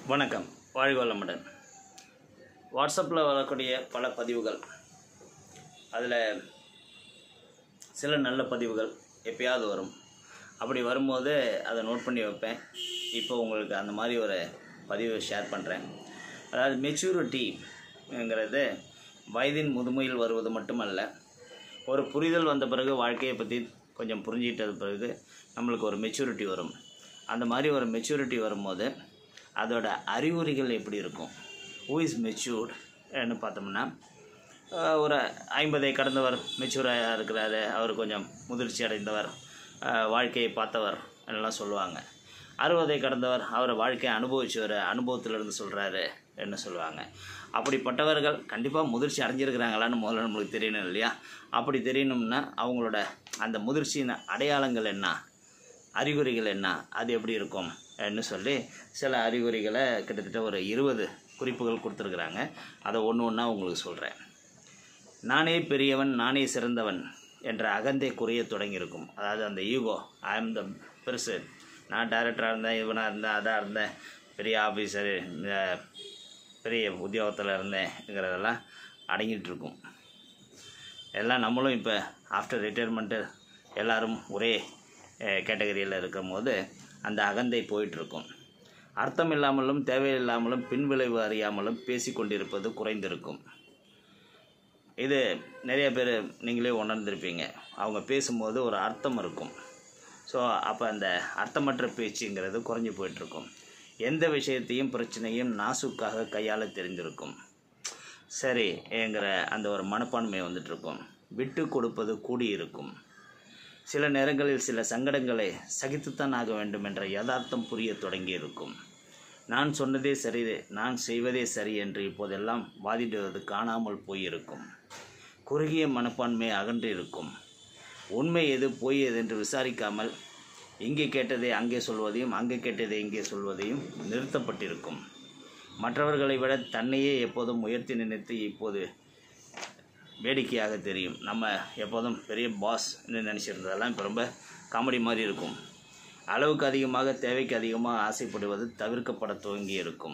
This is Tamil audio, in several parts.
வணக்கம் வாழ்க வளமுடன் வாட்ஸ்அப்பில் வரக்கூடிய பல பதிவுகள் அதில் சில நல்ல பதிவுகள் எப்பயாவது வரும் அப்படி வரும்போது அதை நோட் பண்ணி வைப்பேன் இப்போ உங்களுக்கு அந்த மாதிரி ஒரு பதிவை ஷேர் பண்ணுறேன் அதாவது மெச்சூரிட்டிங்கிறது வயதின் முதுமையில் வருவது மட்டுமல்ல ஒரு புரிதல் வந்த பிறகு வாழ்க்கையை பற்றி கொஞ்சம் புரிஞ்சிக்கிட்டது பிறகு நம்மளுக்கு ஒரு மெச்சூரிட்டி வரும் அந்த மாதிரி ஒரு மெச்சூரிட்டி வரும்போது அதோட அறிகுறிகள் எப்படி இருக்கும் ஹூ இஸ் மெச்சூர்ட்னு பார்த்தோம்னா ஆஹ், ஒரு ஐம்பதை கடந்தவர் மெச்சூராக இருக்கிறாரு அவர் கொஞ்சம் முதிர்ச்சி அடைந்தவர் ஆஹ், வாழ்க்கையை பார்த்தவர் எல்லாம் சொல்லுவாங்க அறுபதை கடந்தவர் அவர் வாழ்க்கையை அனுபவிச்சவர் அனுபவத்திலிருந்து சொல்கிறாரு என்ன சொல்லுவாங்க அப்படிப்பட்டவர்கள் கண்டிப்பாக முதிர்ச்சி அடைஞ்சிருக்கிறாங்களான்னு முதல்ல நம்மளுக்கு தெரியணும் இல்லையா அப்படி தெரியணும்னா அவங்களோட அந்த முதிர்ச்சியின் அடையாளங்கள் என்ன அறிகுறிகள் என்ன அது எப்படி இருக்கும் ன்னு சொல்லி சில அறிகுறிகளை கிட்டத்தட்ட ஒரு இருபது குறிப்புகள் கொடுத்துருக்குறாங்க அதை ஒன்று ஒன்றா உங்களுக்கு சொல்கிறேன் நானே பெரியவன் நானே சிறந்தவன் என்ற அகந்தை குறைய தொடங்கியிருக்கும் அதாவது அந்த ஈகோ ஐ ஆம் த பெருசு நான் டைரக்டராக இருந்தேன் இவனாக இருந்தேன் அதாக இருந்தேன் பெரிய ஆஃபீஸரு பெரிய உத்தியோகத்தில் இருந்தேங்கிறதெல்லாம் அடங்கிட்டு இருக்கும் எல்லாம் நம்மளும் இப்போ ஆஃப்டர் ரிட்டையர்மெண்ட்டு எல்லாரும் ஒரே கேட்டகரியில் இருக்கும்போது அந்த அகந்தை போயிட்டுருக்கும் அர்த்தம் இல்லாமலும் தேவையில்லாமலும் பின்விளைவு அறியாமலும் பேசிக்கொண்டிருப்பது குறைந்திருக்கும் இது நிறைய பேர் நீங்களே உணர்ந்திருப்பீங்க அவங்க பேசும்போது ஒரு அர்த்தம் இருக்கும் ஸோ அப்போ அந்த அர்த்தமற்ற பேச்சுங்கிறது குறைஞ்சி போயிட்டுருக்கும் எந்த விஷயத்தையும் பிரச்சனையும் நாசுக்காக கையாள தெரிஞ்சிருக்கும் சரி என்கிற அந்த ஒரு மனப்பான்மை வந்துட்டுருக்கும் விட்டு கொடுப்பது கூடியிருக்கும் சில நேரங்களில் சில சங்கடங்களை சகித்துத்தான் ஆக வேண்டும் என்ற யதார்த்தம் புரிய தொடங்கியிருக்கும் நான் சொன்னதே சரி நான் செய்வதே சரி என்று இப்போதெல்லாம் வாதிடுவது காணாமல் போயிருக்கும் குறுகிய மனப்பான்மை அகன்று இருக்கும் உண்மை எது பொய் எது என்று விசாரிக்காமல் இங்கே கேட்டதை அங்கே சொல்வதையும் அங்கே கேட்டதை இங்கே சொல்வதையும் நிறுத்தப்பட்டிருக்கும் மற்றவர்களை விட தன்னையே எப்போதும் உயர்த்தி நினைத்து இப்போது வேடிக்கையாக தெரியும் நம்ம எப்போதும் பெரிய பாஸ் நினச்சிருந்ததெல்லாம் இப்போ ரொம்ப காமெடி மாதிரி இருக்கும் அளவுக்கு அதிகமாக தேவைக்கு அதிகமாக ஆசைப்படுவது தவிர்க்கப்பட துவங்கி இருக்கும்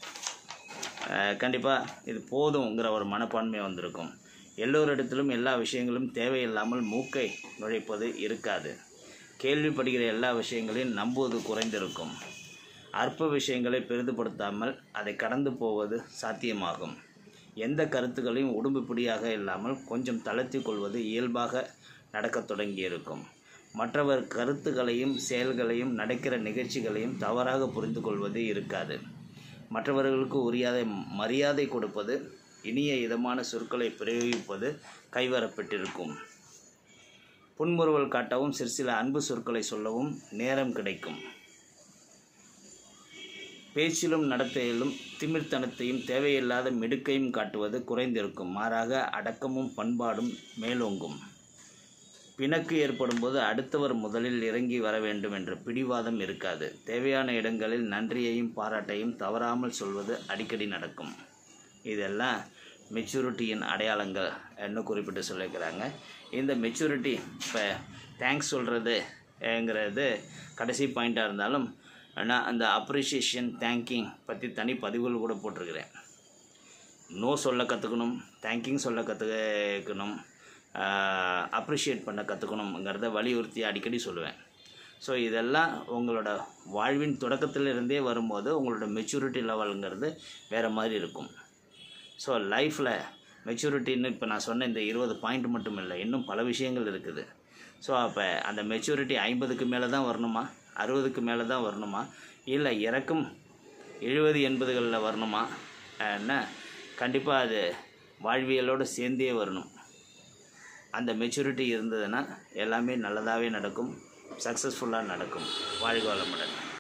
கண்டிப்பாக இது போதுங்கிற ஒரு மனப்பான்மை வந்திருக்கும் எல்லோரிடத்திலும் எல்லா விஷயங்களும் தேவையில்லாமல் மூக்கை நுழைப்பது இருக்காது கேள்விப்படுகிற எல்லா விஷயங்களையும் நம்புவது குறைந்திருக்கும் அற்ப விஷயங்களை பெரிதுபடுத்தாமல் அதை கடந்து போவது சாத்தியமாகும் எந்த கருத்துக்களையும் உடும்புப்பிடியாக இல்லாமல் கொஞ்சம் தளர்த்தி கொள்வது இயல்பாக நடக்கத் தொடங்கியிருக்கும் மற்றவர் கருத்துக்களையும் செயல்களையும் நடக்கிற நிகழ்ச்சிகளையும் தவறாக புரிந்து கொள்வது இருக்காது மற்றவர்களுக்கு உரியாத மரியாதை கொடுப்பது இனிய இதமான சொற்களை பிரயோகிப்பது கைவரப்பட்டிருக்கும் புன்முறுவல் காட்டவும் சிறு சில அன்பு சொற்களை சொல்லவும் நேரம் கிடைக்கும் பேச்சிலும் நடத்தையிலும் திமிர்த்தனத்தையும் தேவையில்லாத மிடுக்கையும் காட்டுவது குறைந்திருக்கும் மாறாக அடக்கமும் பண்பாடும் மேலோங்கும் பிணக்கு ஏற்படும்போது அடுத்தவர் முதலில் இறங்கி வர வேண்டும் என்ற பிடிவாதம் இருக்காது தேவையான இடங்களில் நன்றியையும் பாராட்டையும் தவறாமல் சொல்வது அடிக்கடி நடக்கும் இதெல்லாம் மெச்சூரிட்டியின் அடையாளங்கள் என்ன குறிப்பிட்டு சொல்லியிருக்கிறாங்க இந்த மெச்சூரிட்டி இப்போ தேங்க்ஸ் சொல்கிறதுங்கிறது கடைசி பாயிண்ட்டாக இருந்தாலும் நான் அந்த அப்ரிஷியேஷன் தேங்கிங் பற்றி தனி பதிவுகள் கூட போட்டிருக்கிறேன் நோ சொல்ல கற்றுக்கணும் தேங்கிங் சொல்ல கற்றுக்கணும் அப்ரிஷியேட் பண்ண கற்றுக்கணுங்கிறத வலியுறுத்தி அடிக்கடி சொல்லுவேன் ஸோ இதெல்லாம் உங்களோட வாழ்வின் தொடக்கத்திலிருந்தே வரும்போது உங்களோட மெச்சூரிட்டி லெவலுங்கிறது வேறு மாதிரி இருக்கும் ஸோ லைஃப்பில் மெச்சூரிட்டின்னு இப்போ நான் சொன்ன இந்த இருபது பாயிண்ட் மட்டும் இல்லை இன்னும் பல விஷயங்கள் இருக்குது ஸோ அப்போ அந்த மெச்சூரிட்டி ஐம்பதுக்கு மேலே தான் வரணுமா அறுபதுக்கு மேலே தான் வரணுமா இல்லை இறக்கும் எழுபது எண்பதுகளில் வரணுமா என்ன கண்டிப்பாக அது வாழ்வியலோடு சேர்ந்தே வரணும் அந்த மெச்சூரிட்டி இருந்ததுன்னா எல்லாமே நல்லதாகவே நடக்கும் சக்ஸஸ்ஃபுல்லாக நடக்கும் வாழ்க வளமுடன்